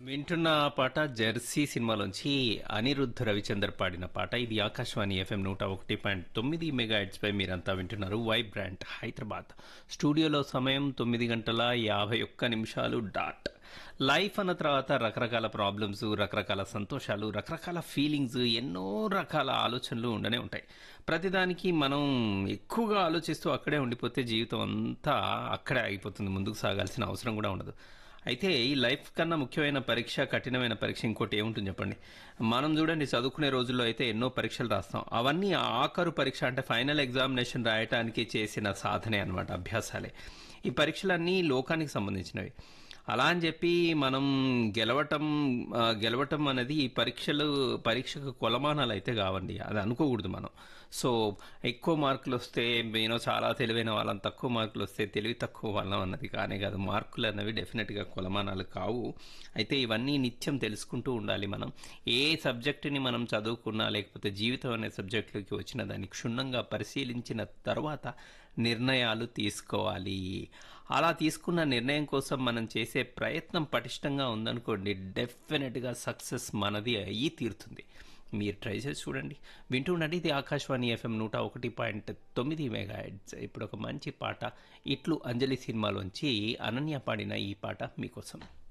వింటున్న ఆ పాట జెర్సీ సినిమాలోంచి అనిరుద్ధ్ రవిచందర్ పాడిన పాట ఇది ఆకాశవాణి ఎఫ్ఎం నూట ఒకటి పాయింట్ తొమ్మిది మెగా పై మీరంతా వింటున్నారు వైబ్రాంట్ హైదరాబాద్ స్టూడియోలో సమయం తొమ్మిది గంటల యాభై ఒక్క నిమిషాలు డాట్ లైఫ్ అన్న తర్వాత రకరకాల ప్రాబ్లమ్స్ రకరకాల సంతోషాలు రకరకాల ఫీలింగ్స్ ఎన్నో రకాల ఆలోచనలు ఉండనే ఉంటాయి ప్రతిదానికి మనం ఎక్కువగా ఆలోచిస్తూ అక్కడే ఉండిపోతే జీవితం అంతా అక్కడే ఆగిపోతుంది ముందుకు సాగాల్సిన అవసరం కూడా ఉండదు అయితే ఈ లైఫ్ కన్నా ముఖ్యమైన పరీక్ష కఠినమైన పరీక్ష ఇంకోటి ఏముంటుంది చెప్పండి మనం చూడండి చదువుకునే రోజుల్లో అయితే ఎన్నో పరీక్షలు రాస్తాం అవన్నీ ఆఖరు పరీక్ష అంటే ఫైనల్ ఎగ్జామినేషన్ రాయటానికి చేసిన సాధనే అనమాట అభ్యాసాలే ఈ పరీక్షలన్నీ లోకానికి సంబంధించినవి అలా అని చెప్పి మనం గెలవటం ఆ, గెలవటం అనేది ఈ పరీక్షలు పరీక్షకు కొలమానాలు అయితే కావండి అది అనుకోకూడదు మనం సో ఎక్కువ మార్కులు వస్తే నేను చాలా తెలివైన వాళ్ళని తక్కువ మార్కులు వస్తే తెలివి తక్కువ వాళ్ళం అన్నది కానే కాదు మార్కులు అన్నవి డెఫినెట్గా కొలమానాలు కావు అయితే ఇవన్నీ నిత్యం తెలుసుకుంటూ ఉండాలి మనం ఏ సబ్జెక్టుని మనం చదువుకున్నా లేకపోతే జీవితం అనే సబ్జెక్టులోకి వచ్చిన దాన్ని క్షుణ్ణంగా పరిశీలించిన తర్వాత నిర్ణయాలు తీసుకోవాలి అలా తీసుకున్న నిర్ణయం కోసం మనం చేసే ప్రయత్నం పటిష్టంగా ఉందనుకోండి డెఫినెట్గా సక్సెస్ మనది అయ్యి తీరుతుంది మీరు ట్రై చేసి చూడండి వింటూ ఉండండి ఇది ఆకాశవాణి ఎఫ్ఎం నూట ఒకటి పాయింట్ తొమ్మిది మెగా ఇప్పుడు ఒక మంచి పాట ఇట్లు అంజలి సినిమాలోంచి అనన్య పాడిన ఈ పాట మీకోసం